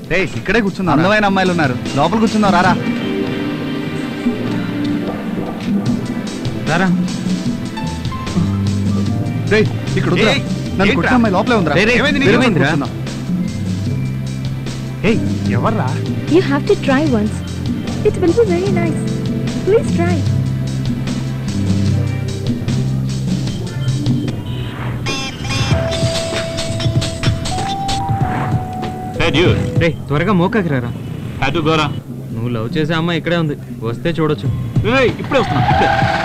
రే ఇక్కడే కూర్చున్నా అందమైన అమ్మాయిలు ఉన్నారు లోపల కూర్చున్నావు రారా రారా రే ఇక్కడ వద్దురా. ఏయ్, నన్ను ఏంట్రా? కొట్టిన అమ్మాయి లోపలే ఉందిరా రే, రే, ఏమైంది ఏమైందిరా? ఏమైందిరా ఏయ్ ఎవర్రా You have to try once. It will be very nice. Please try. రే త్వరగా మోకాకి రారా అటు గోరా నువ్వు లవ్ చేసే అమ్మాయి ఇక్కడే ఉంది వస్తే చూడొచ్చు ఏయ్, ఇప్పుడే వస్తున్నా ఇప్పుడే.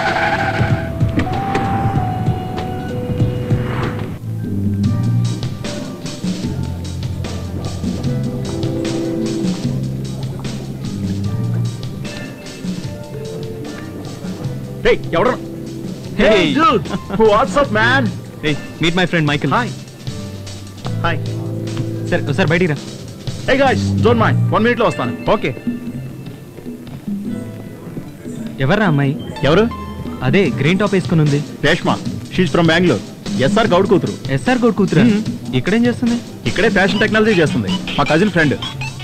Hey, ఎవరు Hey. dude, what's up, man? రే meet my friend Michael Hi. Hi. సరే ఒకసారి బయటికి రా Hey guys, don't mind. One minute లో వస్తాను. ఓకే ఎవర్రా అమ్మాయి ఎవరు అదే గ్రీన్ టాప్ వేసుకుని ఉంది Reshma she's from Bengaluru SR Goud కూతురు ఎస్ఆర్ గౌడ్ కూతురా Hmm. ఇక్కడేం చేస్తుంది ఇక్కడే ఫ్యాషన్ టెక్నాలజీ చేస్తుంది మా కజిన్ ఫ్రెండ్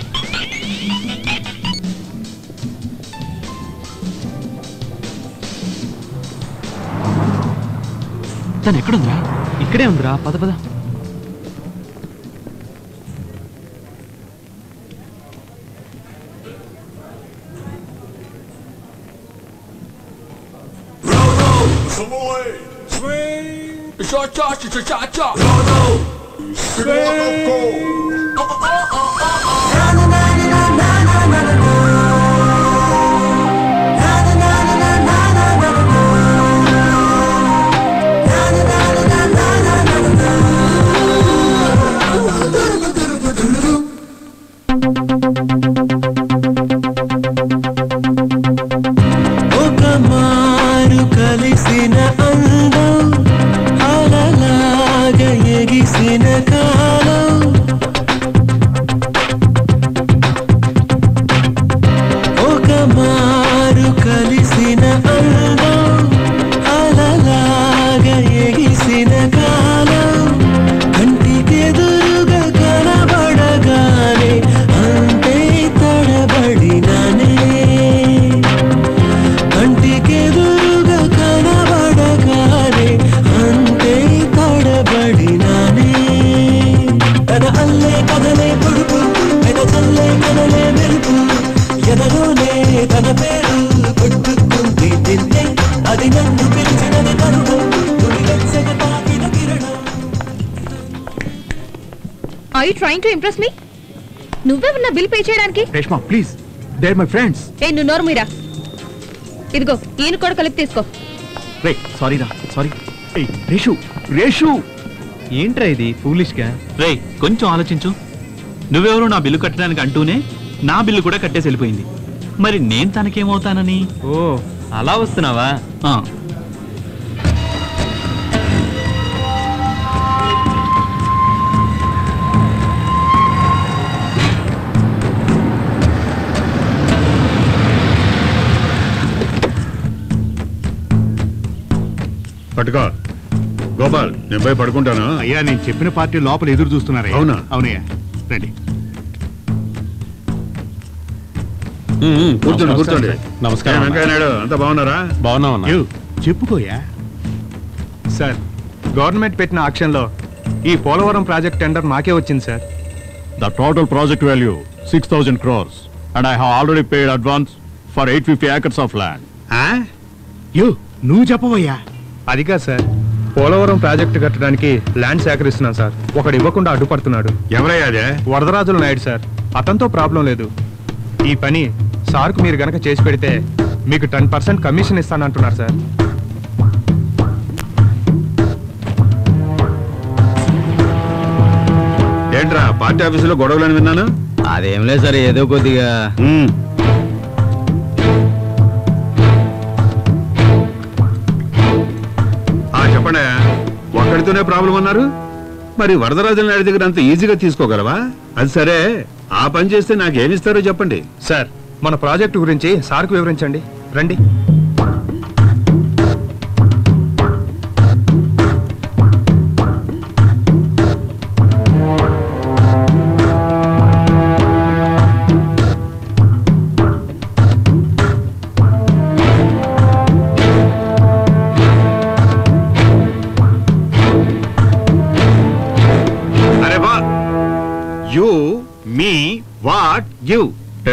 తను ఎక్కడుందా ఇక్కడే ఉందిరా పద పద ఒక మారు కలిసిన అందం అలలాగ ఎగిసిన కాలం ఒక మారు కలిసిన అందం అలలాగ ఎగిసిన కాలం కంటికెదురుగా కనబడగానే అంతే తడబడినానే కంటికెదురుగా కనబడగానే అంతే తడబడినానే తన అల్లే కదలే పొడుపు పెద చల్లే కదలే మెరుపు ఎదలోనే తన పేరు కొట్టుకుంది తింటే అది నన్ను పిలిచినది తరుణం నుడి వెచ్చగ తాకిన కిరణం Are you trying to impress me? నువ్వే ఉన్న బిల్ పే చేయడానికి Reshma please there my friends ఏ నువ్వు నోరు మీరా ఇదిగో ఈయన కూడా కలిపి తీసుకో రే సారీ రా సారీ రేషు రేషు ఏంట్రా ఇది ఫూలిష్ గా రేయ్ కొంచెం ఆలోచించు నువ్వెవరు నా బిల్లు కట్టడానికి అంటూనే నా బిల్లు కూడా కట్టేసి వెళ్ళిపోయింది మరి నేను తనకేమవుతానని ఓ అలా వస్తున్నావా ఆ, పట్టుకో గోపాల్ నేను పోయి పడుకుంటాను అయ్యా నేను చెప్పిన పార్టీ లోపల ఎదురు చూస్తున్నారా అవునా? అవునయ్యా రండి ఉమ్, ఉమ్, కూర్చోండి కూర్చోండి నమస్కారం ఏ, వెంకయ్య నాయుడు అంతా బాగున్నారా బాగున్నావన్నా చెప్పుకోయా సార్ గవర్నమెంట్ పెట్టిన ఆక్షన్లో ఈ పోలవరం ప్రాజెక్ట్ టెండర్ మాకే వచ్చింది sir the total project value six thousand crores and I have already paid advance for eight fifty acres of land యో నువ్వు చెప్పబోయా అది కాదు సార్ పోలవరం ప్రాజెక్ట్ కట్టడానికి ల్యాండ్ సేకరిస్తున్నాం సార్ ఒకడు ఇవ్వకుండా అడ్డుపడుతున్నాడు ఎవరయ్యా అదే వరదరాజుల నాయుడు సార్ అతనితో ప్రాబ్లం లేదు ఈ పని సార్కు మీరు గనక చేసి పెడితే మీకు టెన్ పర్సెంట్ కమిషన్ ఇస్తానంటున్నారు సార్ ఏంట్రా పార్టీ ఆఫీసులో గొడవలని విన్నాను అదేం లేదు సార్ ఏదో కొద్దిగా ఉమ్. ఆ చెప్పండి ఒక్కడితోనే ప్రాబ్లం అన్నారు మరి వరదరాజుల నాయుడు దగ్గర అంత ఈజీగా తీసుకోగలవా అది సరే ఆ పని చేస్తే నాకేమిస్తారో చెప్పండి సార్ మన ప్రాజెక్టు గురించి సార్కు వివరించండి రండి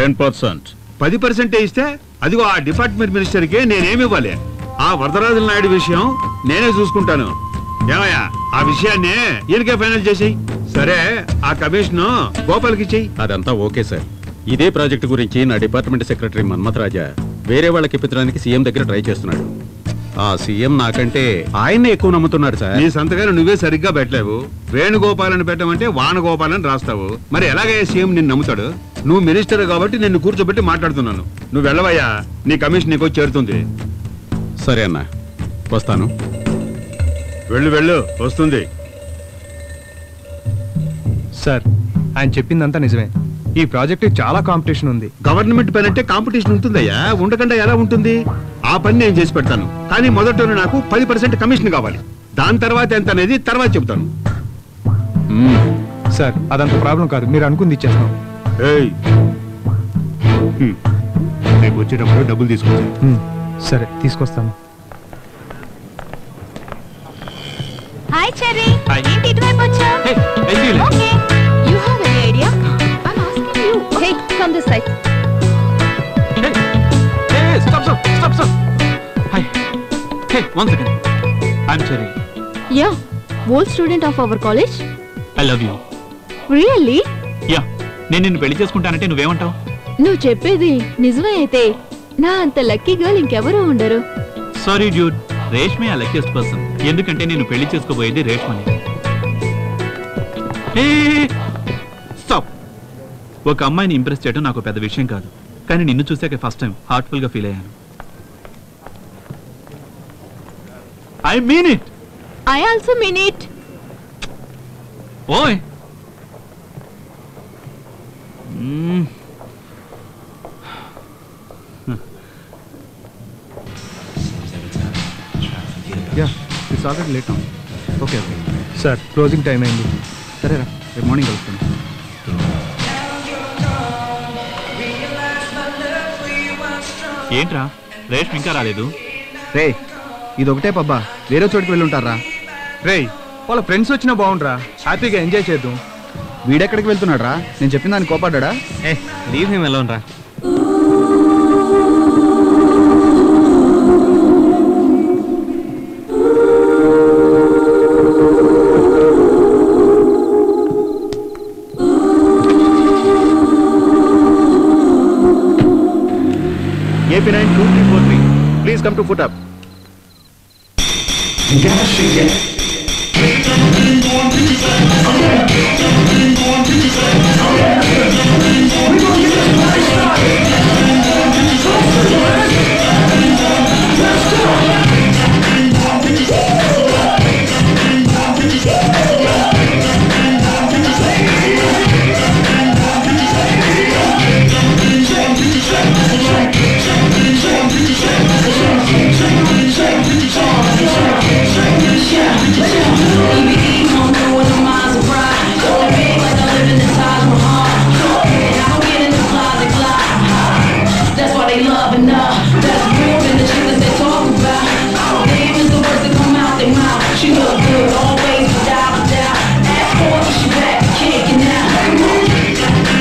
టెన్ పర్సెంట్ పది పర్సెంటే ఇస్తే అదిగో ఆ డిపార్ట్మెంట్ మినిస్టర్కి నేనేమి ఇవ్వాలి ఆ వరదరాజుల నాయుడు విషయం నేనే చూసుకుంటాను ఏమయ్యా ఆ విషయాన్ని ఈయనకే ఫైనల్ చేసేయి సరే ఆ కమిషన్ గోపాల్కి ఇచ్చేయి అదంతా ఓకే సార్ ఇదే ప్రాజెక్ట్ గురించి నా డిపార్ట్మెంట్ సెక్రటరీ మన్మథ్ రాజా వేరే వాళ్ళకి ఇప్పించడానికి సీఎం దగ్గర ట్రై చేస్తున్నాడు ఆ సీఎం నాకంటే ఆయన్నే ఎక్కువ నమ్ముతున్నారు సార్ నీ సంతకాలు నువ్వే సరిగ్గా పెట్టలేవు వేణుగోపాలని పెట్టమంటే వానగోపాలని రాస్తావు మరి ఎలాగయ్యా సీఎం నిన్ను నమ్ముతాడు నువ్వు మినిస్టర్ కాబట్టి నిన్ను కూర్చోబెట్టి మాట్లాడుతున్నాను నువ్వు వెళ్ళవయ్యా నీ కమిషన్ నీకు వచ్చి చేరుతుంది సరే అన్న వస్తాను వెళ్ళు వెళ్ళు వస్తుంది సార్ ఆయన చెప్పిందంతా నిజమే ఈ ప్రాజెక్ట్ చాలా కాంపిటీషన్ ఉంది గవర్నమెంట్ పని అంటే కాంపిటీషన్ ఉంటుందయ్యా ఉండకుండా ఎలా ఉంటుంది ఆ పని నేను చేసి పెడతాను కానీ మొదట నాకు పది పర్సెంట్ కమిషన్ కావాలి దాని తర్వాత ఎంత అనేది తర్వాత చెప్తాను సార్ అదంత ప్రాబ్లం కాదు మీరు అనుకుంది ఇచ్చేస్తాం ఏయ్ రేపు వచ్చేటప్పుడు డబ్బులు తీసుకొచ్చాను హ్మ్. సరే తీసుకొస్తాను హాయ్ చెర్రీ Hi. ఏంటి ఇటువైపు వచ్చా Hey, I see you. Okay you have any idea I asking you hey come this side Hey, hey, stop, stop, stop, stop. Hi. Hey, one second. I'm Cherry. Yeah old student of our college I love you. Really Yeah. నేను నిన్ను పెళ్లి చేసుకుంటానంటే నువ్వేమంటావు నువ్వు చెప్పేది నిజమే అయితే నా అంత లక్కీ గర్ల్ ఇంకెవరూ ఉండరు సారీ డ్యూడ్ రేష్మే ఆ లక్కీయెస్ట్ పర్సన్ ఎందుకంటే నేను పెళ్లి చేసుకోబోయేది రేష్మని స్టాప్ ఒక అమ్మాయిని ఇంప్రెస్ చేయడం నాకు పెద్ద విషయం కాదు కానీ నిన్ను చూసాక ఫస్ట్ టైం హార్ట్ఫుల్ గా ఫీల్ అయ్యాను I mean it I also mean it ఓయ్ hmm. Yeah it's already late okay okay sir closing time అయింది సరేరా రేపు మార్నింగ్ కలుస్తాను ఏంట్రా రేష్మ ఇంకా రాలేదు రే ఇది ఒకటే పబ్బా వేరే చోటికి వెళ్ళి ఉంటారా రేయ్ వాళ్ళ ఫ్రెండ్స్ వచ్చినా బాగుండ్రా హ్యాపీగా ఎంజాయ్ చేద్దాం వీడెక్కడికి వెళ్తున్నాడు రా నేను చెప్పిన దాన్ని కోపాడా ఏ లీవ్ హిమ్ ఎలోన్ రా AP nine two three four three please come to put up That's why they love and uh, that's real than the shit that they talk about. Damn is the words that come out their mouth. She look good always without a doubt. Ask for it, she back, kicking out.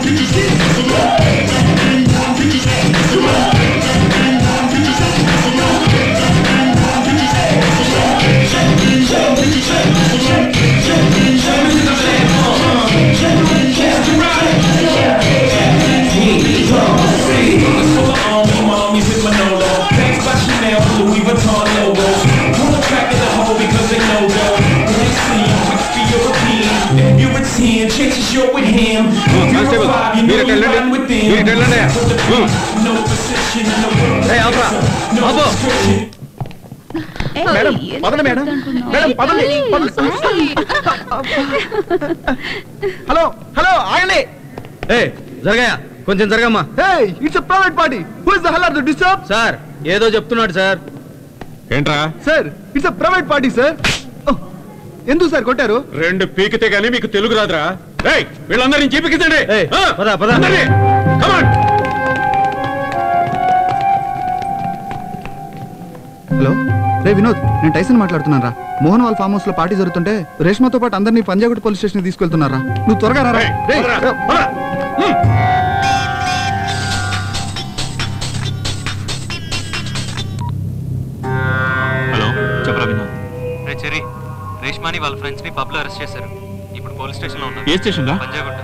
Chances you're with him. Constable మీరు ఇటు వెళ్ళండి మీరు ఇటు వెళ్ళండి No position in the world. ఏయ్, ఆపురా. No ఆపు. description. Madam పదండి మేడం మేడం పదండి పదండి. హలో హలో ఆగండి ఏ జరగాయా కొంచెం జరగమ్మా it's private party who is the hell of the disturb sir ఏదో చెప్తున్నాడు సార్ ఏంట్రా sir it's private party sir ఎందుకు సార్ కొట్టారు రెండు పీకితే గానీ మీకు తెలుగు రాదురా ఏయ్ వీళ్ళందరినీ చీపికించండి ఏయ్, ఆ, పద, పద. అందరినీ. Come on. హలో రే వినోద్ నేను టైసన్ మాట్లాడుతున్నాను రా మోహన్ వాళ్ళ ఫామ్ హౌస్ లో పార్టీ జరుగుతుంటే రేష్మతో పాటు అందరినీ పంజాగుట్ పోలీస్ స్టేషన్ తీసుకెళ్తున్నారా నువ్వు త్వరగా రా ఏయ్, రేయ్, పదరా, రా. పద. హ్మ్. వినోద్ రే చెరి రేష్మాని వాళ్ళ ఫ్రెండ్స్ ని పబ్ లో అరెస్ట్ చేశారు ఇప్పుడు పోలీస్ స్టేషన్ లో ఉన్నారు ఏ స్టేషన్ రా పంజాగుట్ట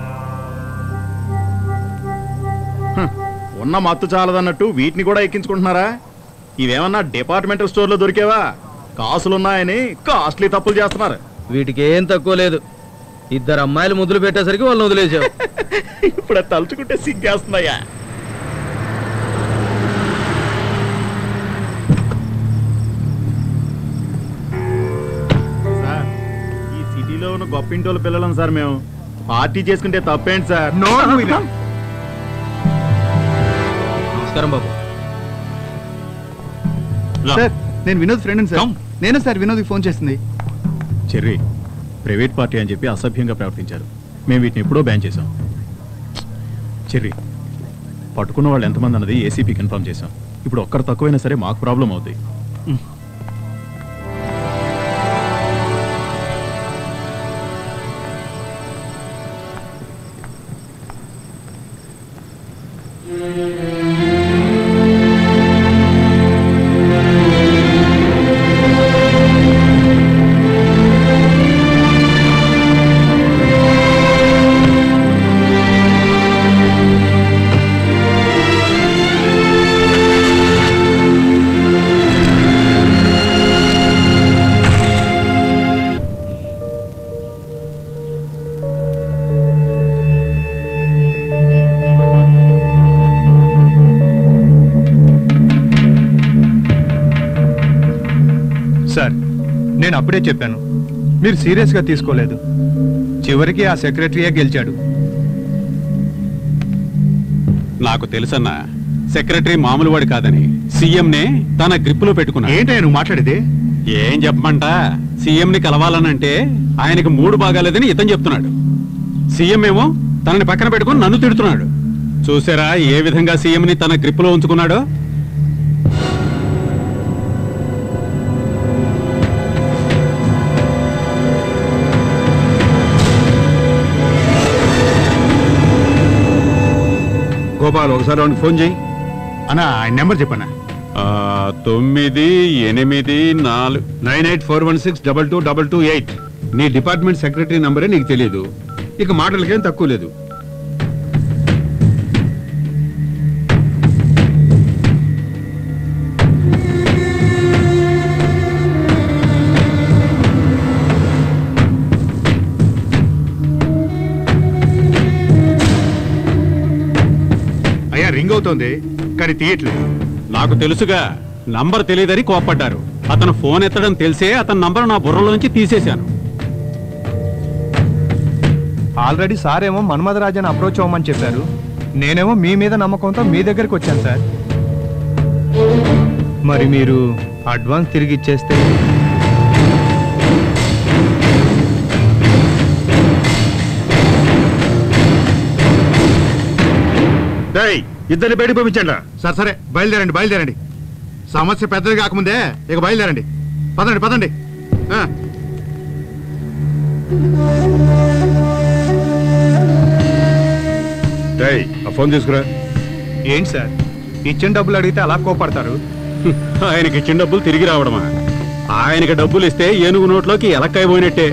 ఉన్న మత్తు చాలదన్నట్టు వీటిని కూడా ఎక్కించుకుంటున్నారా ఇవేమన్నా డిపార్ట్మెంటల్ స్టోర్లో దొరికేవా కాసులున్నాయని కాస్ట్లీ తప్పులు చేస్తున్నారు వీటికి ఏం తక్కువ లేదు ఇద్దరు అమ్మాయిలు ముద్దులు పెట్టేసరికి వాళ్ళని వదిలేసావు ఇప్పుడు అది తలుచుకుంటే సిగ్గేస్తున్నాయా సార్ ఈ సిటీలో ఉన్న గొప్పింటోళ్ళ పిల్లలం సార్ మేము పార్టీ చేసుకుంటే తప్పేంటి సార్ నమస్కారం బాబు రా. సార్ నేను వినోద్ ఫ్రెండ్ సార్ Come. నేను సార్ వినోద్కి ఫోన్ చేసింది చెర్రీ ప్రైవేట్ పార్టీ అని చెప్పి అసభ్యంగా ప్రవర్తించారు మేము వీటిని ఎప్పుడో బ్యాన్ చేశాం చెర్రీ పట్టుకున్న వాళ్ళు ఎంతమంది అన్నది ఏసీపీ కన్ఫర్మ్ చేశాం ఇప్పుడు ఒక్కరు తక్కువైనా సరే మాకు ప్రాబ్లం అవుతుంది సార్ నేను అప్పుడే చెప్పాను మీరు సీరియస్గా తీసుకోలేదు చివరికి ఆ సెక్రటరీయే గెలిచాడు నాకు తెలుసన్నా సెక్రటరీ మామూలు వాడు కాదని సీఎంనే తన గ్రిప్పులో పెట్టుకున్నాడు ఏంటయ్యా నువ్వు మాట్లాడేది ఏం చెప్పమంట సీఎంని కలవాలనంటే ఆయనకి మూడు బాగాలేదని ఇతను చెప్తున్నాడు సీఎం ఏమో తనని పక్కన పెట్టుకుని నన్ను తిడుతున్నాడు చూసారా ఏ విధంగా సీఎంని తన గ్రిప్పులో ఉంచుకున్నాడో గోపాల్ ఒకసారి వాడికి ఫోన్ చేయి అన్నా ఆయన నెంబర్ చెప్పనా ఆ, తొమ్మిది ఎనిమిది నాలుగు nine eight four one six double two double two eight నీ డిపార్ట్మెంట్ సెక్రటరీ నంబరే నీకు తెలియదు ఇక మాటలకేం తక్కువ లేదు అయ్యా రింగ్ అవుతోంది కానీ తీయట్లేదు నాకు తెలుసుగా నంబర్ తెలియదని కోప్పడ్డారు అతను ఫోన్ ఎత్తడం తెలిసే అతని నంబర్ నా బుర్రలోంచి తీసేశాను ఆల్రెడీ సార్ ఏమో మన్మధరాజన్ అప్రోచ్ అవ్వమని చెప్పారు నేనేమో మీ మీద నమ్మకంతో మీ దగ్గరికి వచ్చాను సార్ మరి మీరు అడ్వాన్స్ తిరిగి ఇచ్చేస్తే డేయ్ ఇద్దరిని బయటకు పంపించండి సరే సరే బయలుదేరండి బయలుదేరండి సమస్య పెద్దది కాకముందే ఇక బయలుదేరండి పదండి పదండి ఆ. డేయ్ ఆ ఫోన్ తీసుకురా ఏంటి సార్ ఇచ్చిన డబ్బులు అడిగితే అలా కోపడతారు ఆయనకి ఇచ్చిన డబ్బులు తిరిగి రావడమా ఆయనకి డబ్బులు ఇస్తే ఏనుగు నోట్లోకి ఎలక్కాయ పోయినట్టే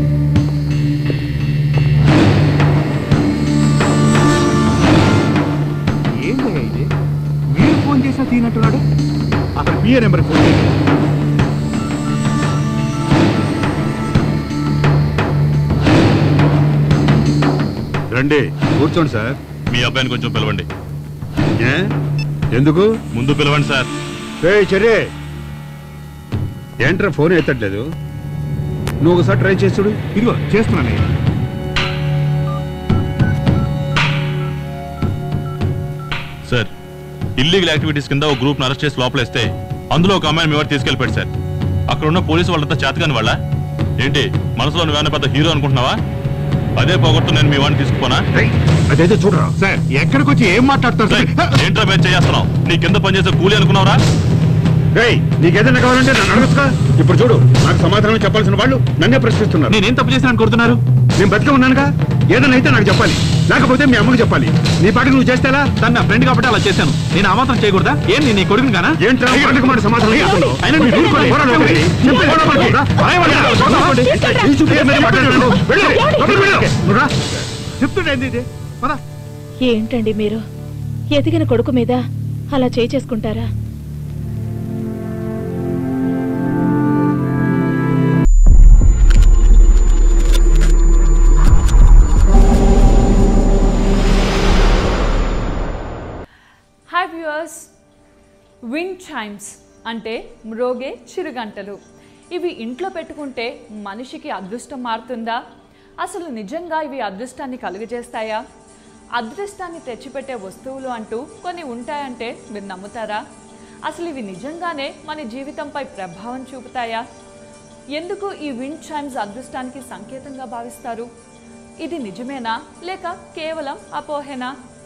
ఏంటయ్యా ఇది మీరు ఫోన్ చేసినా తీనట్టున్నాడు అసలు బిఏ నెంబర్ ఫోన్ చేయండి రండి కూర్చోండి సార్ మీ అబ్బాయిని కొంచెం పిలవండి ఏ ఎందుకు ముందు పిలవండి సార్ రే చర్య ఏంట్రా ఫోన్ ఎత్తట్లేదు నువ్వు ఒకసారి ట్రై చేసి చూడు ఇదిగో చేస్తున్నానయ్యా సార్ ఇల్లీగల్ యాక్టివిటీస్ కింద ఒక గ్రూప్ అరెస్ట్ చేసి లోపలేస్తే అందులో ఒక అమ్మాయిని మీ వాడు తీసుకెళ్ళిపోయాడు సార్ అక్కడ ఉన్న పోలీసు వాళ్ళంతా చేతకాని వాళ్ళ ఏంటి మనసులో నువ్వేమైనా పెద్ద హీరో అనుకుంటున్నావా అదే పోగొట్టు నేను మీ వాడిని తీసుకుపోనా అదైతే చూడరా సార్ ఎక్కడికి వచ్చి ఏం మాట్లాడతారు రేయ్, సార్ ఏంట్రా మేము చేస్తున్నావు నీ కింద పనిచేసే కూలి అనుకున్నావురా రేయ్ నీకేదైనా కావాలంటే నన్ను అడగచ్చుగా ఇప్పుడు చూడు నాకు సమాధానం చెప్పాల్సిన వాళ్ళు నన్నే ప్రశ్నిస్తున్నారు నేనేం తప్పు చేసినా కొడుతున్నారు నేను బతికే ఉన్నానుగా ఏదైనా అయితే నాకు చెప్పాలి లేకపోతే మీ అమ్మకి చెప్పాలి నీ పాటికి నువ్వు చేస్తేలా తను నా ఫ్రెండ్ కాబట్టి అలా చేశాను నేను ఆ మాత్రం చేయకూడదా ఏం నేను నీ కొడుకుని కానా ఏంట్రా పండుగ మాట సమాధానం చెప్తున్నావు? అయినా మీరు ఊరుకోండి. పోరాడు ఒకటి. చెప్పేది పోరాడు ఒకటి. రా, రాయమని రా, చూద్దాం. ఈ చూపు ఏం మీద మాట్లాడలేదు. వెళ్ళు, లోపలికి వెళ్ళు. నువ్వు రా. చెప్తుండే ఏంది ఇది పద. ఏంటండి మీరు ఎదిగిన కొడుకు మీద అలా చేయి చేసుకుంటారా హాయ్ వ్యూవర్స్ విండ్ చైమ్స్ అంటే మ్రోగే చిరుగంటలు ఇవి ఇంట్లో పెట్టుకుంటే మనిషికి అదృష్టం మారుతుందా అసలు నిజంగా ఇవి అదృష్టాన్ని కలుగజేస్తాయా అదృష్టాన్ని తెచ్చిపెట్టే వస్తువులు అంటూ కొన్ని ఉంటాయంటే మీరు నమ్ముతారా అసలు ఇవి నిజంగానే మన జీవితంపై ప్రభావం చూపుతాయా ఎందుకు ఈ విండ్ చైమ్స్ అదృష్టానికి సంకేతంగా భావిస్తారు ఇది నిజమేనా లేక కేవలం అపోహేనా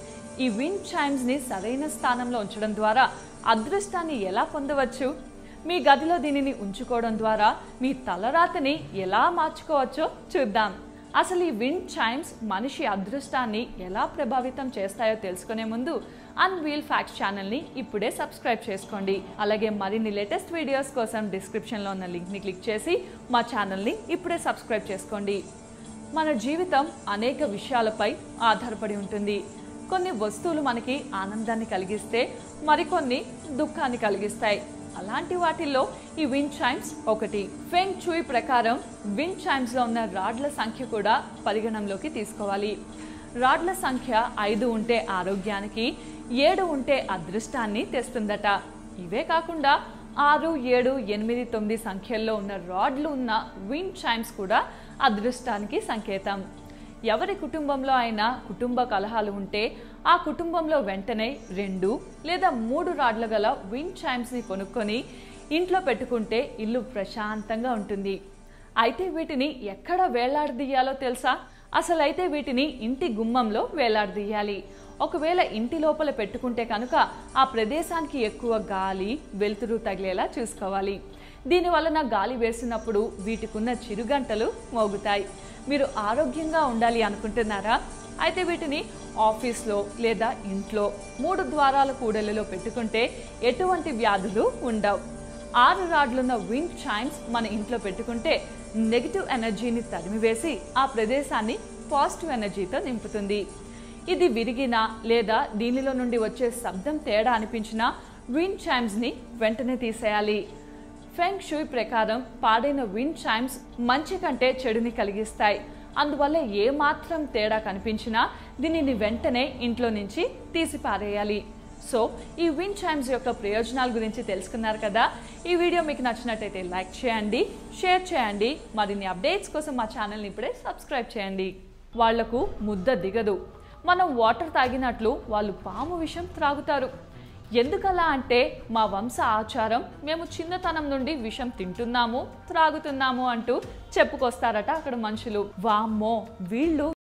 ఈ విండ్ చైమ్స్ ని సరైన స్థానంలో ఉంచడం ద్వారా అదృష్టాన్ని ఎలా పొందవచ్చు మీ గదిలో దీనిని ఉంచుకోవడం ద్వారా మీ తలరాతని ఎలా మార్చుకోవచ్చో చూద్దాం అసలు ఈ విండ్ చైమ్స్ మనిషి అదృష్టాన్ని ఎలా ప్రభావితం చేస్తాయో తెలుసుకునే ముందు అన్వీల్ ఫ్యాక్ట్స్ ఛానల్ని ఇప్పుడే సబ్స్క్రైబ్ చేసుకోండి అలాగే మరిన్ని లేటెస్ట్ వీడియోస్ కోసం డిస్క్రిప్షన్లో ఉన్న లింక్ని క్లిక్ చేసి మా ఛానల్ని ఇప్పుడే సబ్స్క్రైబ్ చేసుకోండి మన జీవితం అనేక విషయాలపై ఆధారపడి ఉంటుంది కొన్ని వస్తువులు మనకి ఆనందాన్ని కలిగిస్తే మరికొన్ని దుఃఖాన్ని కలిగిస్తాయి అలాంటి వాటిల్లో ఈ విండ్ చైమ్స్ ఒకటి ఫెంగ్ చూయి ప్రకారం విండ్ చైమ్స్లో ఉన్న రాడ్ల సంఖ్య కూడా పరిగణంలోకి తీసుకోవాలి రాడ్ల సంఖ్య ఐదు ఉంటే ఆరోగ్యానికి ఏడు ఉంటే అదృష్టాన్ని తెస్తుందట ఇవే కాకుండా ఆరు ఏడు ఎనిమిది తొమ్మిది సంఖ్యల్లో ఉన్న రాడ్లు ఉన్న విండ్ చైమ్స్ కూడా అదృష్టానికి సంకేతం ఎవరి కుటుంబంలో అయినా కుటుంబ కలహాలు ఉంటే ఆ కుటుంబంలో వెంటనే రెండు లేదా మూడు రాడ్ల గల విండ్ చైమ్స్ని కొనుక్కొని ఇంట్లో పెట్టుకుంటే ఇల్లు ప్రశాంతంగా ఉంటుంది అయితే వీటిని ఎక్కడ వేలాడదీయాలో తెలుసా అసలైతే వీటిని ఇంటి గుమ్మంలో వేలాడదీయాలి ఒకవేళ ఇంటి లోపల పెట్టుకుంటే కనుక ఆ ప్రదేశానికి ఎక్కువ గాలి వెలుతురు తగిలేలా చూసుకోవాలి దీని వలన గాలి వేసినప్పుడు వీటికున్న చిరుగంటలు మోగుతాయి మీరు ఆరోగ్యంగా ఉండాలి అనుకుంటున్నారా అయితే వీటిని ఆఫీస్లో లేదా ఇంట్లో మూడు ద్వారాల కూడలిలో పెట్టుకుంటే ఎటువంటి వ్యాధులు ఉండవు ఆరు రాడ్లున్న విండ్ చైమ్స్ మన ఇంట్లో పెట్టుకుంటే నెగిటివ్ ఎనర్జీని తరిమివేసి ఆ ప్రదేశాన్ని పాజిటివ్ ఎనర్జీతో నింపుతుంది ఇది విరిగినా లేదా దీనిలో నుండి వచ్చే శబ్దం తేడా అనిపించినా విండ్ చైమ్స్ని వెంటనే తీసేయాలి ఫెంగ్ షూయ్ ప్రకారం పాడైన విండ్ చైమ్స్ మంచి కంటే చెడుని కలిగిస్తాయి అందువల్ల ఏ మాత్రం తేడా కనిపించినా దీనిని వెంటనే ఇంట్లో నుంచి తీసి పారేయాలి సో ఈ విండ్ చైమ్స్ యొక్క ప్రయోజనాల గురించి తెలుసుకున్నారు కదా ఈ వీడియో మీకు నచ్చినట్టయితే లైక్ చేయండి షేర్ చేయండి మరిన్ని అప్డేట్స్ కోసం మా ఛానల్ని ఇప్పుడే సబ్స్క్రైబ్ చేయండి వాళ్లకు ముద్ద దిగదు మనం వాటర్ తాగినట్లు వాళ్ళు పాము విషం త్రాగుతారు ఎందుకలా అంటే మా వంశ ఆచారం మేము చిన్నతనం నుండి విషం తింటున్నాము త్రాగుతున్నాము అంటూ చెప్పుకొస్తారట అక్కడ మనుషులు వామ్మో వీళ్ళు